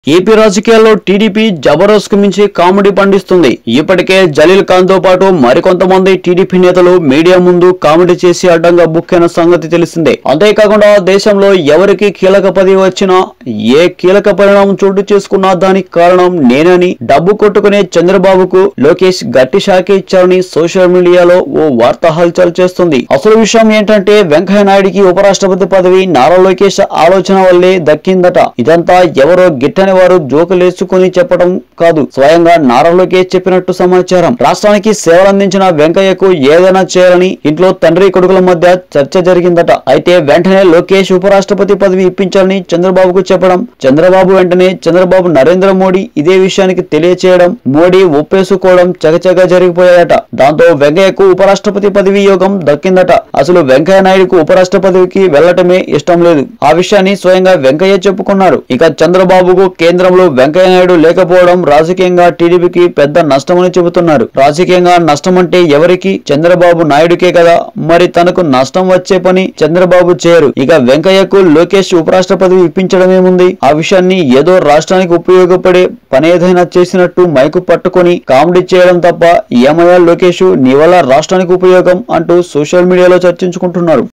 AP రాజకీయాల్లో TDP Jabardasth మించి comedy పండిస్తుంది ఇప్పటికే జలీల్ ఖాన్ తో పాటు మరికొంతమంది టీడీపీ నేతలు మీడియా ముందు కామెడీ చేసి అడ్డంగా బుక్కైన సంగతి తెలిసిందే అంతేకాకుండా దేశంలో ఎవరికి కీలక పదవి వచ్చినా ఏ కీలక పరిణామం చోటు చేసుకున్నా దానికి కారణం నేనని డబ్బు కొట్టుకునే చంద్రబాబుకు లోకేష్ గట్టి షాకి ఇచ్చారని సోషల్ మీడియాలో ఓ వార్త హల్చల్ చేస్తుంది అసలు విషయం ఏంటంటే వెంకయ్య నాయుడికి ఉపరాష్ట్రపతి పదవి నారా లోకేష్ ఆలోచన వల్లే దక్కిందట ఇదంతా ఎవరో గిట్టని వారు జోకులేసుకుని చెప్పడం కాదు స్వయంగా నారా లోకేష్ చెప్పినట్టు సమాచారం రాష్ట్రానికి సేవలందించిన వెంకయ్యకు ఏదైనా చేయాలని ఇంట్లో తండ్రి కొడుకుల మధ్య చర్చ జరిగిందట అయితే వెంటనే లోకేష్ ఉపరాష్ట్రపతి పదవి ఇప్పించాలని చంద్రబాబుకు చెప్పడం చంద్రబాబు వెంటనే చంద్రబాబు నరేంద్ర మోడీ ఇదే విషయానికి తెలియచేయడం మోడీ ఒప్పేసుకోవడం చకచక జరిగిపోయాయట దాంతో వెంకయ్యకు ఉపరాష్ట్రపతి పదవి యోగం దక్కిందట అసలు వెంకయ్య నాయుడుకు ఉపరాష్ట్ర పదవికి వెళ్లటమే ఇష్టం లేదు ఆ విషయాన్ని స్వయంగా వెంకయ్య చెప్పుకున్నారు ఇక చంద్రబాబుకు కేంద్రంలో వెంకయ్య నాయుడు లేకపోవడం రాజకీయంగా టీడీపీకి పెద్ద నష్టమని చెబుతున్నారు రాజకీయంగా నష్టం అంటే ఎవరికి చంద్రబాబు నాయుడుకే కదా మరి తనకు నష్టం వచ్చే పని చంద్రబాబు చేయరు ఇక వెంకయ్యకు లోకేష్ ఉపరాష్ట్ర పదవి ఇప్పించడమేముంది ఆ విషయాన్ని ఏదో రాష్ట్రానికి ఉపయోగపడే పని ఏదైనా చేసినట్టు మైకు పట్టుకొని కామెడీ చేయడం తప్ప ఏమయ్యా లోకేష్ నీ వల్ల రాష్ట్రానికి ఉపయోగం అంటూ సోషల్ మీడియాలో చర్చించుకుంటున్నారు